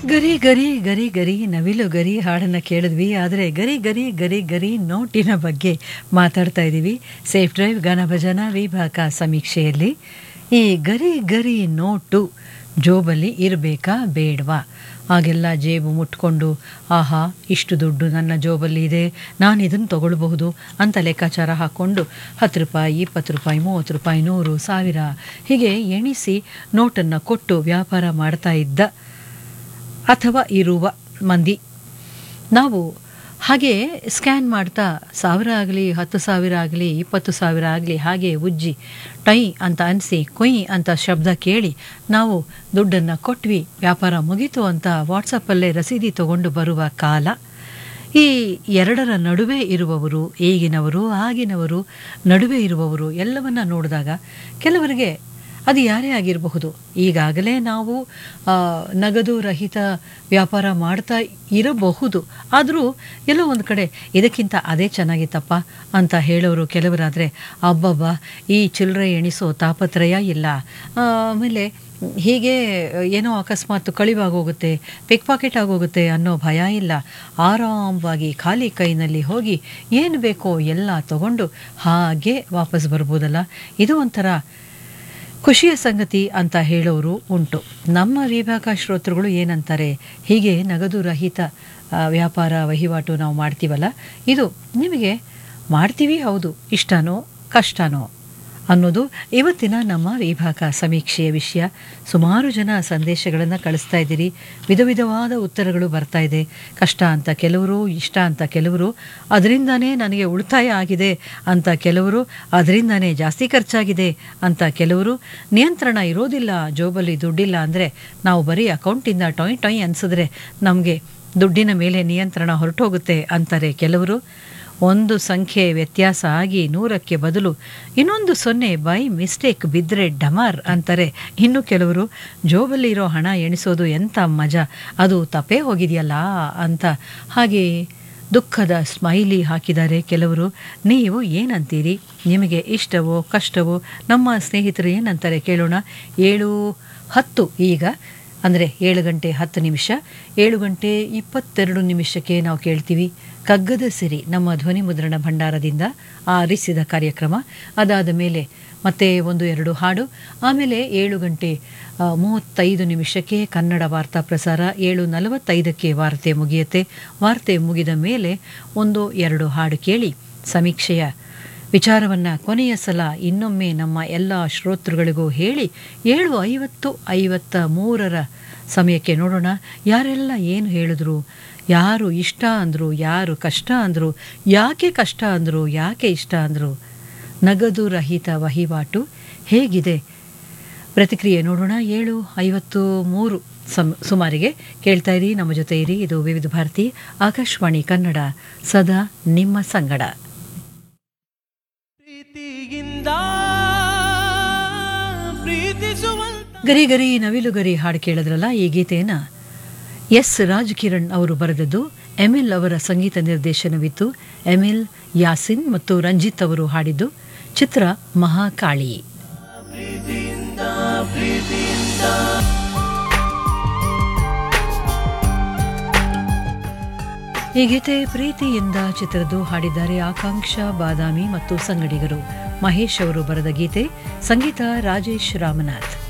ಗರಿ ಗರಿ ಗರಿ ಗರಿ ನವಿಲು ಗರಿ ಹಾಡನ್ನು ಕೇಳಿದ್ವಿ ಆದರೆ ಗರಿ ಗರಿ ಗರಿ ಗರಿ ನೋಟಿನ ಬಗ್ಗೆ ಮಾತಾಡ್ತಾ ಇದ್ದೀವಿ ಸೇಫ್ ಡ್ರೈವ್ ಗಾನ ಭಜನ ವಿಭಾಗ ಸಮೀಕ್ಷೆಯಲ್ಲಿ ಈ ಗರಿ ಗರಿ ನೋಟು ಜೋಬಲ್ಲಿ ಇರಬೇಕಾ ಬೇಡವಾ ಆಗೆಲ್ಲ ಜೇಬು ಮುಟ್ಕೊಂಡು ಆಹಾ ಇಷ್ಟು ದುಡ್ಡು ನನ್ನ ಜೋಬಲ್ಲಿ ಇದೆ ನಾನು ಇದನ್ನು ತಗೊಳ್ಬಹುದು ಅಂತ ಲೆಕ್ಕಾಚಾರ ಹಾಕ್ಕೊಂಡು ಹತ್ತು ರೂಪಾಯಿ ಇಪ್ಪತ್ತು ರೂಪಾಯಿ ಮೂವತ್ತು ರೂಪಾಯಿ ನೂರು ಸಾವಿರ ಹೀಗೆ ಎಣಿಸಿ ನೋಟನ್ನು ಕೊಟ್ಟು ವ್ಯಾಪಾರ ಮಾಡ್ತಾ ಇದ್ದ ಅಥವಾ ಇರುವ ಮಂದಿ ನಾವು ಹಾಗೆ ಸ್ಕ್ಯಾನ್ ಮಾಡ್ತಾ ಸಾವಿರ ಆಗಲಿ ಹತ್ತು ಸಾವಿರ ಆಗಲಿ ಇಪ್ಪತ್ತು ಸಾವಿರ ಆಗಲಿ ಹಾಗೆ ಉಜ್ಜಿ ಟೈ ಅಂತ ಅನಿಸಿ ಕೊಯ್ ಅಂತ ಶಬ್ದ ಕೇಳಿ ನಾವು ದುಡ್ಡನ್ನು ಕೊಟ್ವಿ ವ್ಯಾಪಾರ ಮುಗೀತು ಅಂತ ವಾಟ್ಸಪ್ಪಲ್ಲೇ ರಸೀದಿ ತಗೊಂಡು ಬರುವ ಕಾಲ ಈ ಎರಡರ ನಡುವೆ ಇರುವವರು ಈಗಿನವರು ಆಗಿನವರು ನಡುವೆ ಇರುವವರು ಎಲ್ಲವನ್ನ ನೋಡಿದಾಗ ಕೆಲವರಿಗೆ ಅದು ಯಾರೇ ಆಗಿರಬಹುದು ಈಗಾಗಲೇ ನಾವು ಆ, ನಗದು ರಹಿತ ವ್ಯಾಪಾರ ಮಾಡ್ತಾ ಇರಬಹುದು ಆದರೂ ಎಲ್ಲೋ ಒಂದು ಕಡೆ ಇದಕ್ಕಿಂತ ಅದೇ ಚೆನ್ನಾಗಿತ್ತಪ್ಪ ಅಂತ ಹೇಳೋರು ಕೆಲವರಾದರೆ ಅಬ್ಬಬ್ಬ ಈ ಚಿಲ್ಲರೆ ಎಣಿಸೋ ತಾಪತ್ರಯ ಇಲ್ಲ ಆ, ಆಮೇಲೆ ಹೀಗೆ ಏನೋ ಅಕಸ್ಮಾತ್ ಕಳಿವಾಗೋಗುತ್ತೆ ಪಿಕ್ ಪಾಕೆಟ್ ಆಗೋಗುತ್ತೆ ಅನ್ನೋ ಭಯ ಇಲ್ಲ ಆರಾಮವಾಗಿ ಖಾಲಿ ಕೈನಲ್ಲಿ ಹೋಗಿ ಏನು ಬೇಕೋ ಎಲ್ಲ ತಗೊಂಡು ಹಾಗೆ ವಾಪಸ್ ಬರ್ಬೋದಲ್ಲ ಇದು ಒಂಥರ ಖುಷಿಯ ಸಂಗತಿ ಅಂತ ಹೇಳೋರು ಉಂಟು ನಮ್ಮ ವಿಭಾಗ ಶ್ರೋತೃಗಳು ಏನಂತಾರೆ ಹೀಗೆ ನಗದು ರಹಿತ ಆ, ವ್ಯಾಪಾರ ವಹಿವಾಟು ನಾವು ಮಾಡ್ತೀವಲ್ಲ ಇದು ನಿಮಗೆ ಮಾಡ್ತೀವಿ ಹೌದು ಇಷ್ಟನೋ ಕಷ್ಟನೋ ಅನ್ನೋದು ಇವತ್ತಿನ ನಮ್ಮ ವಿಭಾಗ ಸಮೀಕ್ಷೆಯ ವಿಷಯ ಸುಮಾರು ಜನ ಸಂದೇಶಗಳನ್ನು ಕಳಿಸ್ತಾ ಇದ್ದೀರಿ ವಿಧ ವಿಧವಾದ ಉತ್ತರಗಳು ಬರ್ತಾ ಇದೆ ಕಷ್ಟ ಅಂತ ಕೆಲವರು ಇಷ್ಟ ಅಂತ ಕೆಲವರು ಅದರಿಂದನೇ ನನಗೆ ಉಳಿತಾಯ ಆಗಿದೆ ಅಂತ ಕೆಲವರು ಅದರಿಂದನೇ ಜಾಸ್ತಿ ಖರ್ಚಾಗಿದೆ ಅಂತ ಕೆಲವರು ನಿಯಂತ್ರಣ ಇರೋದಿಲ್ಲ ಜೋಬಲ್ಲಿ ದುಡ್ಡಿಲ್ಲ ಅಂದರೆ ನಾವು ಬರೀ ಅಕೌಂಟಿಂದ ಟೊಯ್ ಟೊಯ್ ಅನಿಸಿದ್ರೆ ನಮಗೆ ದುಡ್ಡಿನ ಮೇಲೆ ನಿಯಂತ್ರಣ ಹೊರಟೋಗುತ್ತೆ ಅಂತಾರೆ ಕೆಲವರು ಒಂದು ಸಂಖ್ಯೆ ವ್ಯತ್ಯಾಸ ಆಗಿ ನೂರಕ್ಕೆ ಬದಲು ಇನ್ನೊಂದು ಸೊನ್ನೆ ಬೈ ಮಿಸ್ಟೇಕ್ ಬಿದ್ದರೆ ಡಮಾರ್ ಅಂತಾರೆ ಇನ್ನು ಕೆಲವರು ಜೋಬಲ್ಲಿ ಇರೋ ಹಣ ಎಣಿಸೋದು ಎಂಥ ಮಜಾ ಅದು ತಪ್ಪೇ ಹೋಗಿದೆಯಲ್ಲ ಅಂತ ಹಾಗೆ ದುಃಖದ ಸ್ಮೈಲಿ ಹಾಕಿದ್ದಾರೆ ಕೆಲವರು ನೀವು ಏನಂತೀರಿ ನಿಮಗೆ ಇಷ್ಟವೋ ಕಷ್ಟವೋ ನಮ್ಮ ಸ್ನೇಹಿತರು ಏನಂತಾರೆ ಕೇಳೋಣ ಏಳು ಹತ್ತು ಈಗ ಅಂದರೆ ಏಳು ಗಂಟೆ ಹತ್ತು ನಿಮಿಷ ಏಳು ಗಂಟೆ ಇಪ್ಪತ್ತೆರಡು ನಿಮಿಷಕ್ಕೆ ನಾವು ಕೇಳ್ತೀವಿ ಕಗ್ಗದ ಸಿರಿ ನಮ್ಮ ಧ್ವನಿ ಮುದ್ರಣ ಭಂಡಾರದಿಂದ ಆರಿಸಿದ ಕಾರ್ಯಕ್ರಮ ಅದಾದ ಮೇಲೆ ಮತ್ತೆ ಒಂದು ಎರಡು ಹಾಡು ಆಮೇಲೆ ಏಳು ಗಂಟೆ ಆ, ಮೂವತ್ತೈದು ನಿಮಿಷಕ್ಕೆ ಕನ್ನಡ ವಾರ್ತಾ ಪ್ರಸಾರ ಏಳು ನಲವತ್ತೈದಕ್ಕೆ ವಾರ್ತೆ ಮುಗಿಯುತ್ತೆ ವಾರ್ತೆ ಮುಗಿದ ಮೇಲೆ ಒಂದು ಎರಡು ಹಾಡು ಕೇಳಿ ಸಮೀಕ್ಷೆಯ ವಿಚಾರವನ್ನು ಕೊನೆಯ ಸಲ ಇನ್ನೊಮ್ಮೆ ನಮ್ಮ ಎಲ್ಲ ಶ್ರೋತೃಗಳಿಗೂ ಹೇಳಿ ಏಳು ಐವತ್ತು ಐವತ್ತ ಮೂರರ ಸಮಯಕ್ಕೆ ನೋಡೋಣ ಯಾರೆಲ್ಲ ಏನು ಹೇಳಿದ್ರು ಯಾರು ಇಷ್ಟ ಅಂದರು ಯಾರು ಕಷ್ಟ ಅಂದರು ಯಾಕೆ ಕಷ್ಟ ಅಂದರು ಯಾಕೆ ಇಷ್ಟ ಅಂದರು ನಗದು ರಹಿತ ವಹಿವಾಟು ಹೇಗಿದೆ ಪ್ರತಿಕ್ರಿಯೆ ನೋಡೋಣ ಏಳು ಐವತ್ತು ಮೂರು ಸಮ್ ಸುಮಾರಿಗೆ ಕೇಳ್ತಾ ಇರಿ ನಮ್ಮ ಜೊತೆ ಇರಿ ಇದು ವಿವಿಧ ಭಾರತಿ ಆಕಾಶವಾಣಿ ಕನ್ನಡ ಸದಾ ನಿಮ್ಮ ಸಂಗಡ ಪ್ರೀತಿಯಿಂದ ಪ್ರೀತಿಸುವಂತ ಗರಿ ಗರಿ ನವಿಲು ಗರಿ ಹಾಡು ಕೇಳಿದ್ರಲ್ಲ ಈ ಗೀತೆಯನ್ನು ಎಸ್ ರಾಜ್ ಕಿರಣ್ ಅವರು ಬರೆದದ್ದು ಎಮಿಲ್ ಅವರ ಸಂಗೀತ ನಿರ್ದೇಶನವಿತ್ತು ಎಮಿಲ್ ಯಾಸಿನ್ ಮತ್ತು ರಂಜಿತ್ ಅವರು ಹಾಡಿದ್ದು ಚಿತ್ರ ಮಹಾಕಾಳಿ ಈ ಗೀತೆ ಪ್ರೀತಿಯಿಂದ ಚಿತ್ರದ್ದು ಹಾಡಿದ್ದಾರೆ ಆಕಾಂಕ್ಷ ಬಾದಾಮಿ ಮತ್ತು ಸಂಗಡಿಗರು ಮಹೇಶ್ ಅವರು ಬರೆದ ಗೀತೆ ಸಂಗೀತ ರಾಜೇಶ್ ರಾಮನಾಥ್